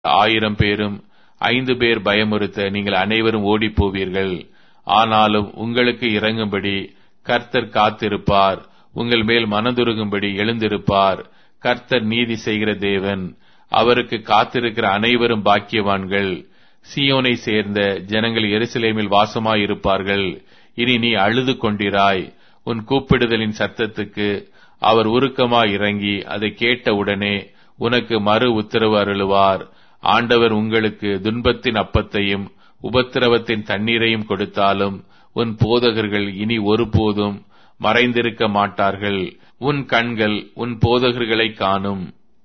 ஆயிரம் பேரும் ஐந்து பேர் பயமுறுத்த நீங்கள் அனைவரும் ஓடிப் போவீர்கள் ஆனாலும் உங்களுக்கு இறங்கும்படி கர்த்தர் காத்திருப்பார் உங்கள் மேல் மனதுருகும்படி எழுந்திருப்பார் கர்த்தர் நீதி செய்கிற தேவன் அவருக்கு காத்திருக்கிற அனைவரும் பாக்கியவான்கள் சீயோனை சேர்ந்த ஜனங்கள் எருசலேமில் வாசமாயிருப்பார்கள் இனி நீ அழுது கொண்டிராய் உன் கூப்பிடுதலின் சத்தத்துக்கு அவர் உருக்கமாய் இறங்கி அதை கேட்டவுடனே உனக்கு மறு உத்தரவு அருளுவார் ஆண்டவர் உங்களுக்கு துன்பத்தின் அப்பத்தையும் உபத்திரவத்தின் தண்ணீரையும் கொடுத்தாலும் உன் போதகர்கள் இனி ஒருபோதும் மறைந்திருக்க மாட்டார்கள் உன் கண்கள் உன் போதகர்களை காணும்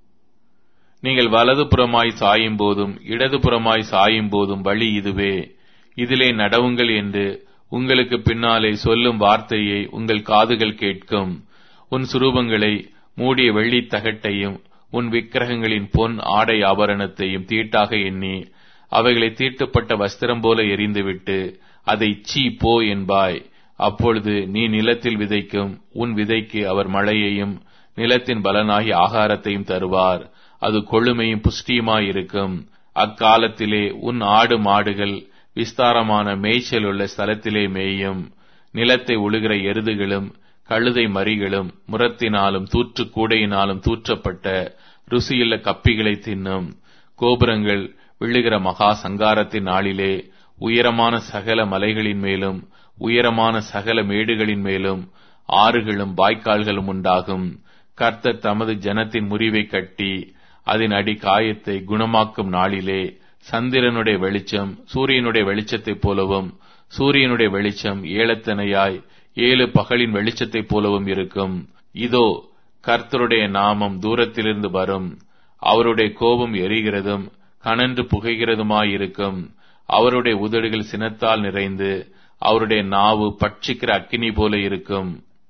நீங்கள் வலதுபுறமாய் சாயும் போதும் இடதுபுறமாய் சாயும் போதும் வழி இதுவே இதிலே நடவுங்கள் என்று உங்களுக்கு பின்னாலே சொல்லும் வார்த்தையை உங்கள் காதுகள் கேட்கும் உன் சுரூபங்களை மூடிய வெள்ளித் தகட்டையும் உன் விக்கிரகங்களின் பொன் ஆடை ஆபரணத்தையும் தீட்டாக எண்ணி அவைகளை தீட்டுப்பட்ட வஸ்திரம் போல எரிந்துவிட்டு அதை சீ போ என்பாய் அப்பொழுது நீ நிலத்தில் விதைக்கும் உன் விதைக்கு அவர் மழையையும் நிலத்தின் பலனாகி ஆகாரத்தையும் தருவார் அது கொழுமையும் புஷ்டியுமாயிருக்கும் அக்காலத்திலே உன் ஆடு மாடுகள் விஸ்தாரமான மேய்ச்சல் உள்ள ஸ்தலத்திலே மேயும் நிலத்தை உழுகிற எருதுகளும் கழுதை மறிகளும் முரத்தினாலும் தூற்று கூடையினாலும் தூற்றப்பட்ட ருசியுள்ள கப்பிகளை தின்னும் கோபுரங்கள் விழுகிற மகா சங்காரத்தின் நாளிலே உயரமான சகல மலைகளின் மேலும் உயரமான சகல மேடுகளின் மேலும் ஆறுகளும் வாய்க்கால்களும் உண்டாகும் கர்த்தர் தமது ஜனத்தின் முறிவை கட்டி அதன் அடி காயத்தை குணமாக்கும் நாளிலே சந்திரனுடைய வெளிச்சம் சூரியனுடைய வெளிச்சத்தைப் போலவும் சூரியனுடைய வெளிச்சம் ஏலத்தனையாய் ஏழு பகலின் வெளிச்சத்தைப் போலவும் இருக்கும் இதோ கர்த்தருடைய நாமம் தூரத்திலிருந்து வரும் அவருடைய கோபம் எரிகிறதும் கனன்று புகைகிறதுமாயிருக்கும் அவருடைய உதடுகள் சினத்தால் நிறைந்து அவருடைய நாவு பட்சிக்கிற அக்கினி போல இருக்கும்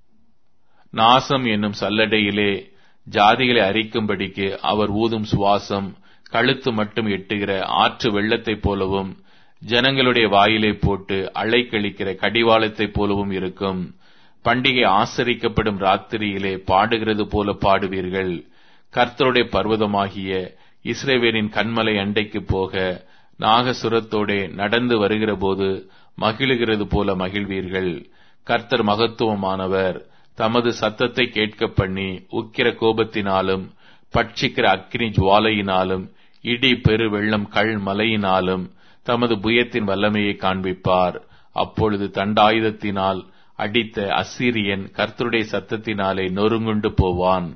நாசம் என்னும் சல்லடையிலே ஜாதிகளை அரிக்கும்படிக்கு அவர் ஊதும் சுவாசம் கழுத்து மட்டும் எட்டுகிற ஆற்று வெள்ளத்தைப் போலவும் ஜனங்களுடைய வாயிலை போட்டு அலைக்கழிக்கிற கடிவாளத்தைப் போலவும் இருக்கும் பண்டிகை ஆசரிக்கப்படும் ராத்திரியிலே பாடுகிறது போல பாடுவீர்கள் கர்த்தருடைய பர்வதமாகிய இஸ்ரேவேலின் கண்மலை அண்டைக்கு போக நாகசுரத்தோடே நடந்து வருகிற போது மகிழுகிறது போல மகிழ்வீர்கள் கர்த்தர் மகத்துவமானவர் தமது சத்தத்தை கேட்க பண்ணி உக்கிர கோபத்தினாலும் பட்சிக்கிற அக்னி ஜுவாலையினாலும் இடி பெரு வெள்ளம் கள் மலையினாலும் தமது புயத்தின் வல்லமையை காண்பிப்பார் அப்பொழுது தண்டாயுதத்தினால் அடித்த அசிரியன் கர்த்தருடைய சத்தத்தினாலே நொறுங்குண்டு போவான்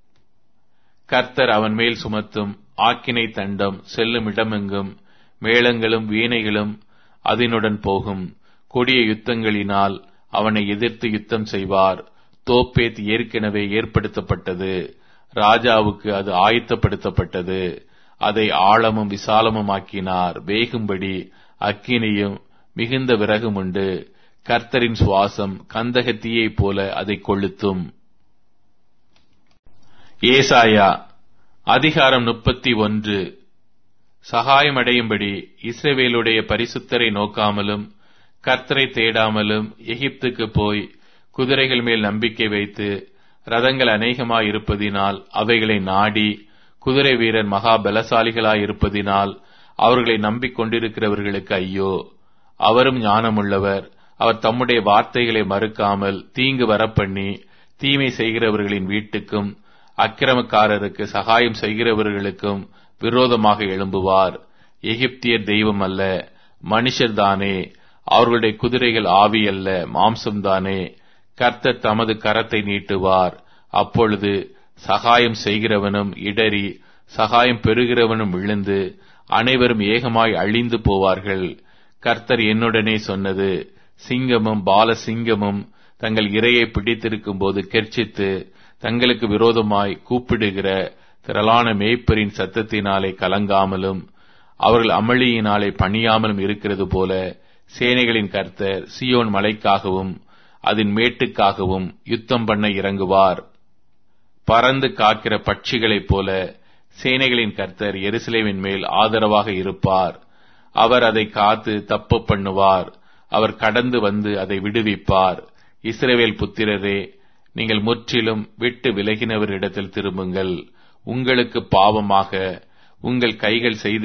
கர்த்தர் அவன் மேல் சுமத்தும் ஆக்கினை தண்டம் செல்லும் இடமெங்கும் மேளங்களும் வீணைகளும் அதனுடன் போகும் கொடிய யுத்தங்களினால் அவனை எதிர்த்து யுத்தம் செய்வார் தோப்பேத் ஏற்கனவே ஏற்படுத்தப்பட்டது ராஜாவுக்கு அது ஆயத்தப்படுத்தப்பட்டது அதை ஆழமும் விசாலமும் ஆக்கினார் வேகும்படி அக்கினியும் மிகுந்த விறகும் உண்டு கர்த்தரின் சுவாசம் கந்தகத்தீயைப் போல அதை கொளுத்தும் ஏசாயா அதிகாரம் முப்பத்தி ஒன்று சகாயமடையும்படி இஸ்ரேவேலுடைய பரிசுத்தரை நோக்காமலும் கர்த்தரை தேடாமலும் எகிப்துக்கு போய் குதிரைகள் மேல் நம்பிக்கை வைத்து ரதங்கள் அநேகமாயிருப்பதினால் அவைகளை நாடி குதிரை வீரர் மகா பலசாலிகளாயிருப்பதினால் அவர்களை நம்பிக்கொண்டிருக்கிறவர்களுக்கு ஐயோ அவரும் ஞானமுள்ளவர் அவர் தம்முடைய வார்த்தைகளை மறுக்காமல் தீங்கு வரப்பண்ணி தீமை செய்கிறவர்களின் வீட்டுக்கும் அக்கிரமக்காரருக்கு சகாயம் செய்கிறவர்களுக்கும் விரோதமாக எழும்புவார் எகிப்தியர் தெய்வம் அல்ல மனுஷர்தானே அவர்களுடைய குதிரைகள் ஆவி அல்ல மாம்சம்தானே கர்த்தர் தமது கரத்தை நீட்டுவார் அப்பொழுது சகாயம் செய்கிறவனும் இடறி சகாயம் பெறுகிறவனும் விழுந்து அனைவரும் ஏகமாய் அழிந்து போவார்கள் கர்த்தர் என்னுடனே சொன்னது சிங்கமும் பால சிங்கமும் தங்கள் இரையை பிடித்திருக்கும் போது கெர்ச்சித்து தங்களுக்கு விரோதமாய் கூப்பிடுகிற திரளான மேய்ப்பரின் சத்தத்தினாலே கலங்காமலும் அவர்கள் அமளியினாலே பணியாமலும் இருக்கிறது போல சேனைகளின் கர்த்தர் சியோன் மலைக்காகவும் அதன் மேட்டுக்காகவும் யுத்தம் பண்ண இறங்குவார் பறந்து காக்கிற பட்சிகளைப் போல சேனைகளின் கர்த்தர் எருசலேமின் மேல் ஆதரவாக இருப்பார் அவர் அதை காத்து தப்பு பண்ணுவார் அவர் கடந்து வந்து அதை விடுவிப்பார் இஸ்ரேவேல் புத்திரரே நீங்கள் முற்றிலும் விட்டு விலகினவரிடத்தில் திரும்புங்கள் உங்களுக்கு பாவமாக உங்கள் கைகள் செய்து